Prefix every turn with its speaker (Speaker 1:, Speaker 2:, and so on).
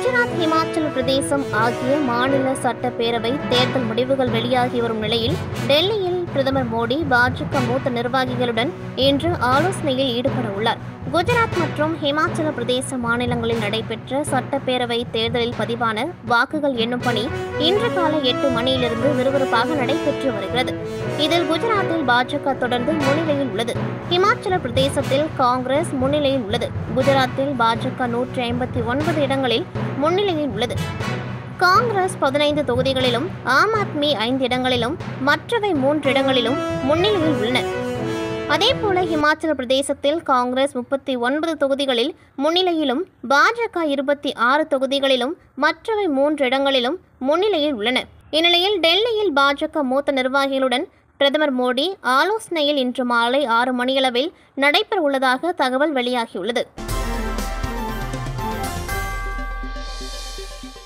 Speaker 1: குஜராத் இமாச்சல பிரதேசம் ஆகிய மாநில சட்டப்பேரவை தேர்தல் முடிவுகள் வெளியாகி வரும் நிலையில் டெல்லியில் பிரதமர் மோடி பாஜக மூத்த நிர்வாகிகளுடன் இன்று ஆலோசனையில் ஈடுபட உள்ளார் குஜராத் மற்றும் ஹிமாச்சல பிரதேச மாநிலங்களில் நடைபெற்ற சட்டப்பேரவை தேர்தலில் பதிவான வாக்குகள் எண்ணும் பணி இன்று காலை எட்டு மணியிலிருந்து விறுவிறுப்பாக நடைபெற்று வருகிறது இதில் குஜராத்தில் பாஜக தொடர்ந்து முன்னிலையில் உள்ளது ஹிமாச்சல பிரதேசத்தில் காங்கிரஸ் முன்னிலையில் உள்ளது குஜராத்தில் பாஜக நூற்றி ஐம்பத்தி ஒன்பது இடங்களில் முன்னிலையில் உள்ளது காங்கிரஸ் பதினைந்து தொகுதிகளிலும் ஆம் ஆத்மி ஐந்து இடங்களிலும் மற்றவை மூன்று இடங்களிலும் முன்னிலையில் உள்ளன அதேபோல இமாச்சல பிரதேசத்தில் காங்கிரஸ் முப்பத்தி ஒன்பது தொகுதிகளில் முன்னிலையிலும் பாஜக இருபத்தி ஆறு தொகுதிகளிலும் மற்றவை மூன்று இடங்களிலும் முன்னிலையில் உள்ளன இந்நிலையில் டெல்லியில் பாஜக மூத்த நிர்வாகிகளுடன் பிரதமர் மோடி ஆலோசனையில் இன்று மாலை ஆறு மணியளவில் நடைபெற உள்ளதாக தகவல் வெளியாகியுள்ளது